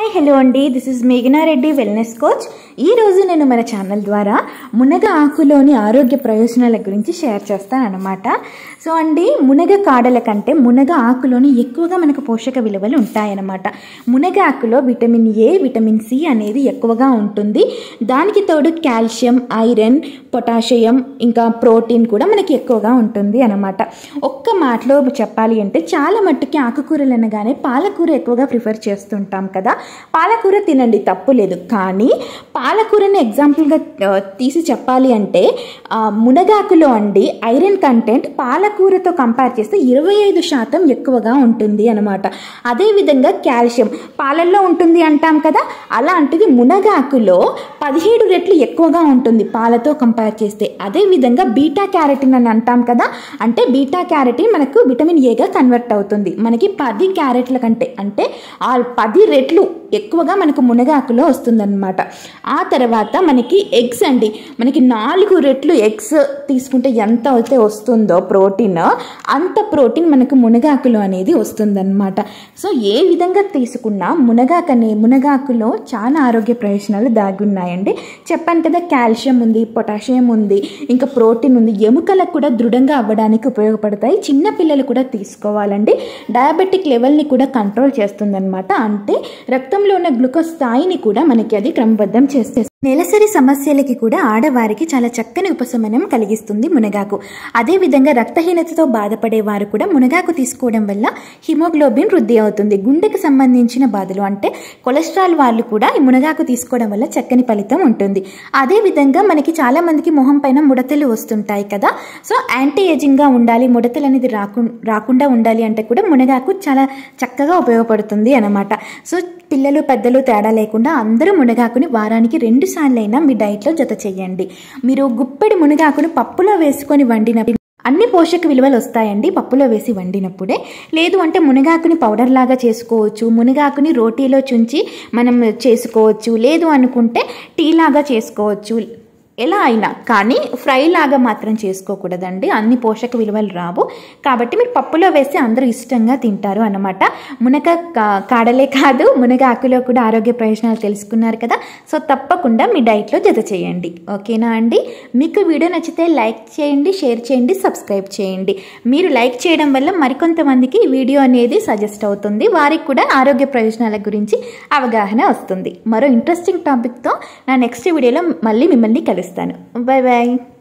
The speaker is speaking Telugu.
హలో అండి this is Meghana Reddy wellness coach ఈ రోజు నేను మన ఛానల్ ద్వారా మునగ ఆకులోని ఆరోగ్య ప్రయోజనాల గురించి షేర్ చేస్తాను అనమాట సో అండి మునగ కాడల కంటే మునగ ఆకులోని ఎక్కువగా మనకు పోషక విలువలు ఉంటాయన్నమాట మునగ ఆకులో విటమిన్ ఏ విటమిన్ సి అనేది ఎక్కువగా ఉంటుంది దానికి తోడు కాల్షియం ఐరన్ పొటాషియం ఇంకా ప్రోటీన్ కూడా మనకి ఎక్కువగా ఉంటుంది అనమాట ఒక్క మాటలో చెప్పాలి అంటే చాలా మట్టుకి ఆకుకూరలు అనగానే పాలకూర ఎక్కువగా ప్రిఫర్ చేస్తుంటాం కదా పాలకూర తినండి తప్పు లేదు కానీ పాలకూరని ఎగ్జాంపుల్గా ఆ, తీసి చెప్పాలి అంటే ఆ, మునగాకులో అండి ఐరన్ కంటెంట్ పాలకూరతో కంపేర్ చేస్తే ఇరవై ఐదు శాతం ఎక్కువగా ఉంటుంది అనమాట అదేవిధంగా కాల్షియం పాలల్లో ఉంటుంది అంటాం కదా అలాంటిది మునగాకులో పదిహేడు రెట్లు ఎక్కువగా ఉంటుంది పాలతో కంపేర్ చేస్తే అదేవిధంగా బీటా క్యారెటిన్ అని అంటాం కదా అంటే బీటా క్యారెటిన్ మనకు విటమిన్ ఏగా కన్వర్ట్ అవుతుంది మనకి పది క్యారెట్ల కంటే అంటే ఆ పది రెట్లు ఎక్కువగా మనకు మునగాకులో వస్తుందన్నమాట ఆ తర్వాత మనకి ఎగ్స్ అండి మనకి నాలుగు రెట్లు ఎగ్స్ తీసుకుంటే ఎంత అయితే వస్తుందో ప్రోటీన్ అంత ప్రోటీన్ మనకు మునగాకులో అనేది వస్తుందన్నమాట సో ఏ విధంగా తీసుకున్నా మునగాకనే మునగాకులో చాలా ఆరోగ్య ప్రయోజనాలు దాగి ఉన్నాయండి చెప్పాను కదా కాల్షియం ఉంది పొటాషియం ఉంది ఇంకా ప్రోటీన్ ఉంది ఎముకలకు కూడా దృఢంగా అవ్వడానికి ఉపయోగపడతాయి చిన్న పిల్లలు కూడా తీసుకోవాలండి డయాబెటిక్ లెవెల్ని కూడా కంట్రోల్ చేస్తుందన్నమాట అంటే రక్తంలో ఉన్న గ్లూకోజ్ స్థాయిని కూడా మనకి అది క్రమబద్ధం చేస్తే నెలసరి సమస్యలకి కూడా ఆడవారికి చాలా చక్కని ఉపశమనం కలిగిస్తుంది మునగాకు అదేవిధంగా రక్తహీనతతో బాధపడే వారు కూడా మునగాకు తీసుకోవడం వల్ల హిమోగ్లోబిన్ వృద్ధి అవుతుంది గుండెకు సంబంధించిన బాధలు అంటే కొలెస్ట్రాల్ వాళ్ళు కూడా ఈ మునగాకు తీసుకోవడం వల్ల చక్కని ఫలితం ఉంటుంది అదేవిధంగా మనకి చాలా మందికి మొహం పైన ముడతలు వస్తుంటాయి కదా సో యాంటీ ఏజింగ్గా ఉండాలి ముడతలు అనేది రాకు రాకుండా ఉండాలి అంటే కూడా మునగాకు చాలా చక్కగా ఉపయోగపడుతుంది అనమాట సో పిల్లలు పెద్దలు తేడా లేకుండా అందరూ మునగాకుని వారానికి రెండు సార్లైనా మీ డైట్లో జత చేయండి మీరు గుప్పెడి మునగాకును పప్పులో వేసుకొని వండిన అన్ని పోషక విలువలు వస్తాయండి పప్పులో వేసి వండినప్పుడే లేదు అంటే మునగాకుని పౌడర్ లాగా చేసుకోవచ్చు మునగాకుని రోటీలో చుంచి మనం చేసుకోవచ్చు లేదు అనుకుంటే టీ లాగా చేసుకోవచ్చు ఎలా అయినా కానీ ఫ్రై లాగా మాత్రం చేసుకోకూడదండి అన్ని పోషక విలువలు రావు కాబట్టి మీరు పప్పులో వేస్తే అందరూ ఇష్టంగా తింటారు అన్నమాట మునగ కా- కాడలే కాదు మునగ ఆకులో కూడా ఆరోగ్య ప్రయోజనాలు తెలుసుకున్నారు కదా సో తప్పకుండా మీ డైట్లో జత చేయండి ఓకేనా అండి మీకు వీడియో నచ్చితే లైక్ చేయండి షేర్ చేయండి సబ్స్క్రైబ్ చేయండి మీరు లైక్ చేయడం వల్ల మరికొంతమందికి ఈ వీడియో అనేది సజెస్ట్ అవుతుంది వారికి కూడా ఆరోగ్య ప్రయోజనాల గురించి అవగాహన వస్తుంది మరో ఇంట్రెస్టింగ్ టాపిక్తో నా నెక్స్ట్ వీడియోలో మళ్ళీ మిమ్మల్ని కలుస్తాను బాయ్ బాయ్